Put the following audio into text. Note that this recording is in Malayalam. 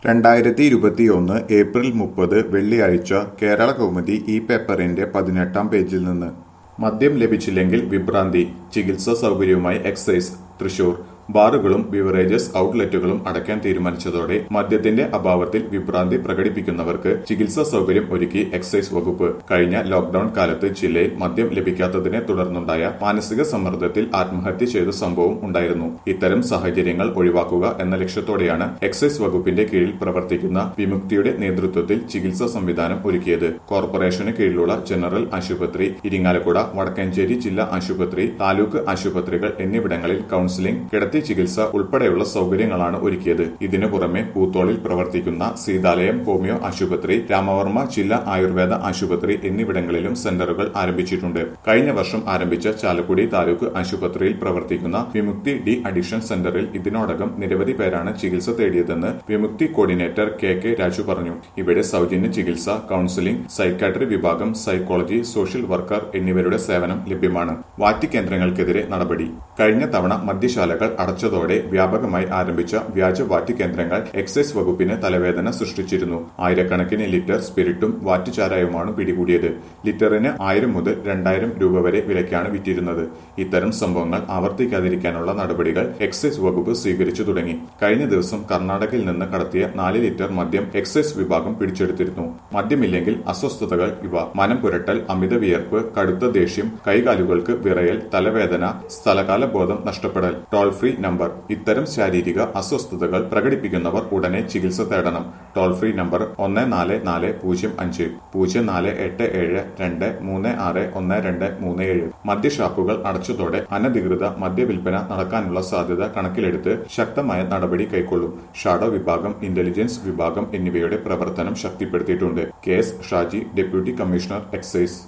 രണ്ടായിരത്തി ഇരുപത്തിയൊന്ന് ഏപ്രിൽ മുപ്പത് വെള്ളിയാഴ്ച കേരള കൗമുദി ഈ പേപ്പറിന്റെ പതിനെട്ടാം പേജിൽ നിന്ന് മദ്യം ലഭിച്ചില്ലെങ്കിൽ വിഭ്രാന്തി ചികിത്സാ സൗകര്യവുമായി എക്സൈസ് തൃശൂർ ബാറുകളും ബിവറേജസ് ഔട്ട്ലെറ്റുകളും അടയ്ക്കാൻ തീരുമാനിച്ചതോടെ മദ്യത്തിന്റെ അഭാവത്തിൽ വിഭ്രാന്തി പ്രകടിപ്പിക്കുന്നവർക്ക് ചികിത്സാ സൗകര്യം ഒരുക്കി എക്സൈസ് വകുപ്പ് കഴിഞ്ഞ ലോക്ഡൌൺ കാലത്ത് ജില്ലയിൽ മദ്യം ലഭിക്കാത്തതിനെ തുടർന്നുണ്ടായ മാനസിക സമ്മർദ്ദത്തിൽ ആത്മഹത്യ ചെയ്ത സംഭവം ഉണ്ടായിരുന്നു ഇത്തരം സാഹചര്യങ്ങൾ ഒഴിവാക്കുക എന്ന ലക്ഷ്യത്തോടെയാണ് എക്സൈസ് വകുപ്പിന്റെ കീഴിൽ പ്രവർത്തിക്കുന്ന വിമുക്തിയുടെ നേതൃത്വത്തിൽ ചികിത്സാ സംവിധാനം ഒരുക്കിയത് കോർപ്പറേഷന് കീഴിലുള്ള ജനറൽ ആശുപത്രി ഇരിങ്ങാലക്കുട വടക്കഞ്ചേരി ജില്ലാ ആശുപത്രി താലൂക്ക് ആശുപത്രികൾ എന്നിവിടങ്ങളിൽ കൌൺസിലിംഗ് കിടത്തി ചികിത്സ ഉൾപ്പെടെയുള്ള സൗകര്യങ്ങളാണ് ഒരുക്കിയത് ഇതിനു പുറമെ പൂത്തോളിൽ പ്രവർത്തിക്കുന്ന സീതാലയം ഹോമിയോ ആശുപത്രി രാമവർമ്മ ജില്ലാ ആയുർവേദ ആശുപത്രി എന്നിവിടങ്ങളിലും സെന്ററുകൾ ആരംഭിച്ചിട്ടുണ്ട് കഴിഞ്ഞ വർഷം ആരംഭിച്ച ചാലക്കുടി താലൂക്ക് ആശുപത്രിയിൽ പ്രവർത്തിക്കുന്ന വിമുക്തി ഡി അഡിക്ഷൻ സെന്ററിൽ ഇതിനോടകം നിരവധി പേരാണ് ചികിത്സ തേടിയതെന്ന് Vimukthi coordinator K K Raju പറഞ്ഞു ഇവിടെ സൗജന്യ ചികിത്സ കൌൺസിലിംഗ് സൈക്കാട്രി വിഭാഗം സൈക്കോളജി സോഷ്യൽ വർക്കർ എന്നിവരുടെ സേവനം ലഭ്യമാണ് വാറ്റ് കേന്ദ്രങ്ങൾക്കെതിരെ നടപടി കഴിഞ്ഞ തവണ മദ്യശാലകൾ അടച്ചതോടെ വ്യാപകമായി ആരംഭിച്ച വ്യാജ വാറ്റ് കേന്ദ്രങ്ങൾ എക്സൈസ് വകുപ്പിന് തലവേദന സൃഷ്ടിച്ചിരുന്നു ആയിരക്കണക്കിന് ലിറ്റർ സ്പിരിറ്റും വാറ്റ് ചാരായവുമാണ് പിടികൂടിയത് ലിറ്ററിന് ആയിരം മുതൽ രണ്ടായിരം രൂപ വരെ വിലയ്ക്കാണ് വിറ്റിരുന്നത് ഇത്തരം സംഭവങ്ങൾ ആവർത്തിക്കാതിരിക്കാനുള്ള നടപടികൾ എക്സൈസ് വകുപ്പ് സ്വീകരിച്ചു തുടങ്ങി കഴിഞ്ഞ ദിവസം കർണാടകയിൽ നിന്ന് കടത്തിയ നാല് ലിറ്റർ മദ്യം എക്സൈസ് വിഭാഗം പിടിച്ചെടുത്തിരുന്നു മദ്യമില്ലെങ്കിൽ അസ്വസ്ഥതകൾ ഇവ മനം പുരട്ടൽ അമിത വിയർപ്പ് കടുത്ത ദേഷ്യം കൈകാലുകൾക്ക് വിറയൽ തലവേദന സ്ഥലകാല ബോധം നഷ്ടപ്പെടൽ ടോൾ ഫ്രീ നമ്പർ ഇത്തരം ശാരീരിക അസ്വസ്ഥതകൾ പ്രകടിപ്പിക്കുന്നവർ ഉടനെ ചികിത്സ തേടണം ടോൾ ഫ്രീ നമ്പർ ഒന്ന് നാല് നാല് പൂജ്യം അഞ്ച് പൂജ്യം നാല് എട്ട് ഏഴ് രണ്ട് മൂന്ന് ആറ് ഒന്ന് രണ്ട് മൂന്ന് ഏഴ് മദ്യഷാപ്പുകൾ അടച്ചതോടെ അനധികൃത മദ്യവിൽപ്പന നടക്കാനുള്ള സാധ്യത കണക്കിലെടുത്ത് ശക്തമായ നടപടി കൈക്കൊള്ളും ഷാഡോ വിഭാഗം ഇന്റലിജൻസ് വിഭാഗം എന്നിവയുടെ പ്രവർത്തനം ശക്തിപ്പെടുത്തിയിട്ടുണ്ട് K S Shaji deputy commissioner excise